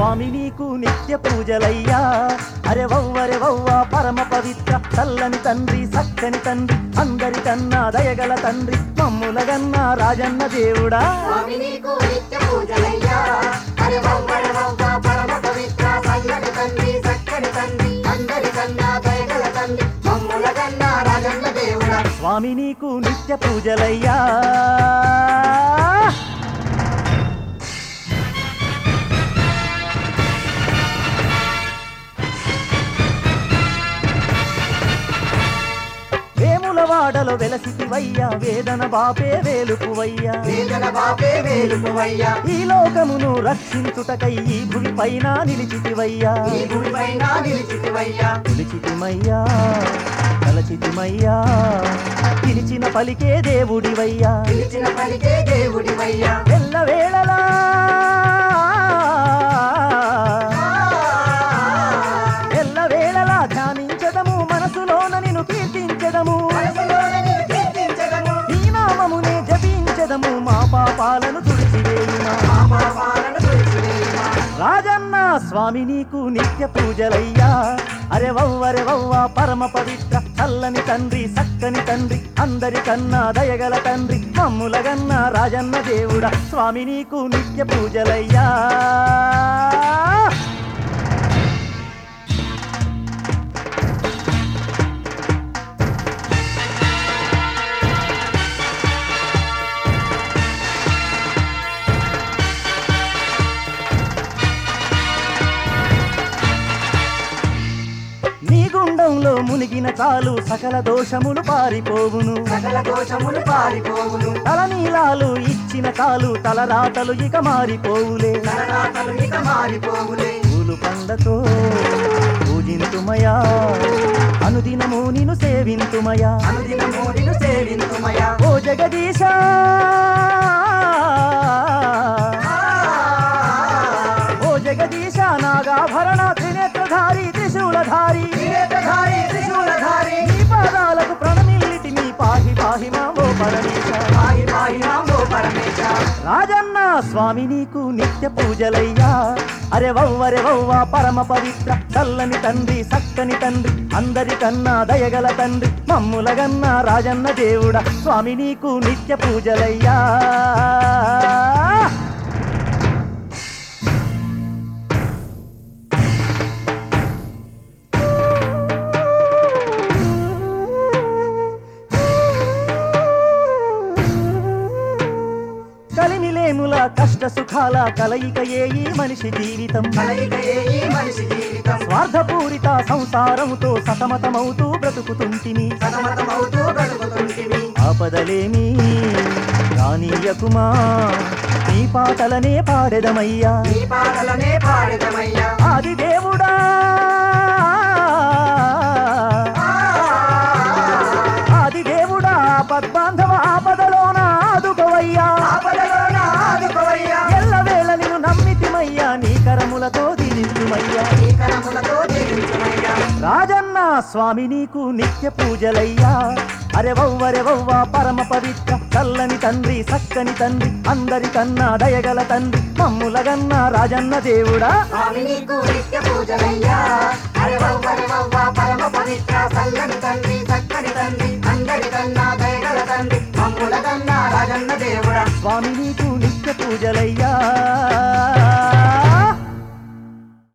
స్వామి నీకు నిత్య పూజలయ్యా అరే వవ్వరే వవ్వ పరమ పవిత్ర చల్లని తండ్రి సక్కని తండ్రి అందరికన్నా దయగల తండ్రి మమ్ములగన్నా రాజన్న దేవుడా స్వామి నీకు నిత్య పూజలయ్యా అరే వవ్వర వవ్వ పరమ పవిత్ర చల్లని తండ్రి చక్కని తండ్రి అందరికన్నా దయగల తండ్రి మమ్ముల కన్నా రాజన్న దేవుడా స్వామి నీకు నిత్య పూజలయ్యా వేములవాడలో వెలసితివయ్యా వేదన బాపే వేలుపువయ్యా వేదన బాపే వేలుపువయ్యా ఈ లోకమును రక్షించుటకై ఈ భూమి పైన నిలిచితివయ్యా ఈ భూమి పైన నిలిచితివయ్యా పిలిచితిమయ్యా తలచితిమయ్యా పిలిచిన పలికే దేవుడివయ్యా పిలిచిన పలికే దేవుడివయ్యా ఎల్లవేళలా ఎల్లవేళలా ధ్యానించదము మనసులోన నిన్ను కీర్తించదము మనసులోన నిన్ను కీర్తించదము, నీ నామమునే జపించదము మా పాపాలను తుడిచివేయుమా మా పాపాలను తుడిచివేయుమా. రాజన్న స్వామి నీకు నిత్య పూజలయ్యా అరే వవ్వరే వవ్వ పరమ పవిత్ర చల్లని తండ్రి సక్కని తండ్రి అందరికన్నా దయగల తండ్రి మమ్ములగన్న రాజన్న దేవుడా స్వామి నీకు నిత్య పూజలయ్యా నీ గుండంలో మునిగిన చాలు సకల దోషములు పారిపోవును సకల దోషములు పారిపోవును తలనీలాలు ఇచ్చిన చాలు తలరాతలు ఇక మారిపోవులే తలరాతలు ఇక మారిపోవులే పూలు పండతో పూజింతుమయా అనుదినము నిన్ను సేవింతుమయా అనుదినము నిన్ను సేవింతుమయా ఓ జగదీశ ఓ జగదీశ నాగాభరణ త్రినేత్రధారి త్రిశూలధారి త్రినేత్రధారి, త్రిశూలధారి, నీ పాదాలకు ప్రణమిల్లిటి నీ పాహి పాహి మా ఓ పరమేశ పాహి పాహి మాం ఓ పరమేశ. రాజన్న స్వామి నీకు నిత్య పూజలయ్యా అరే వవ్వరే వవ్వ పరమ పవిత్ర చల్లని తండ్రి సక్కని తండ్రి అందరికన్నా దయగల తండ్రి మమ్ములగన్న రాజన్న దేవుడా స్వామి నీకు నిత్య పూజలయ్యా కలిమిలేముల కష్ట సుఖాల కలయిక ఏ ఈ మనిషి జీవితం కలయికయే ఈ మనిషి జీవితం స్వార్థపూరిత సంసారముతో సతమతమవుతూ బ్రతుకుతుంటిని సతమతమవుతూ బ్రతుకుతుంటివి ఆపదలేమి రానీయకుమా నీ పాటలనే పాడెదమయ్యా నీ పాటలనే పాడదమయ్యా ఆది దేవుడా ఆది దేవుడా పద్బాంధవ ఆపదలోన ఆదుకోవయ్యా ఆపదలోన ఆదుకోవయ్యా ఎల్లవేళ నిన్ను నమ్మితిమయ్యా నీ కరములతో దినించుమయ్యా నీ కరములతో దీవించుమయ్యా రాజన్న స్వామి నీకు నిత్య పూజలయ్యా అరే వవ్వరే వవ్వ పరమ పవిత్ర చల్లని తండ్రి సక్కని తండ్రి అందరికన్నా దయగల తండ్రి మమ్ములగన్న రాజన్న దేవుడా స్వామి నీకు నిత్య పూజలయ్యా అరే వవ్వరి వవ్వ పరమ పవిత్ర చల్లని తండ్రి చక్కని తండ్రి అందరికన్నా దయగల తండ్రి మమ్ముల కన్నా రాజన్న దేవుడా స్వామి నీకు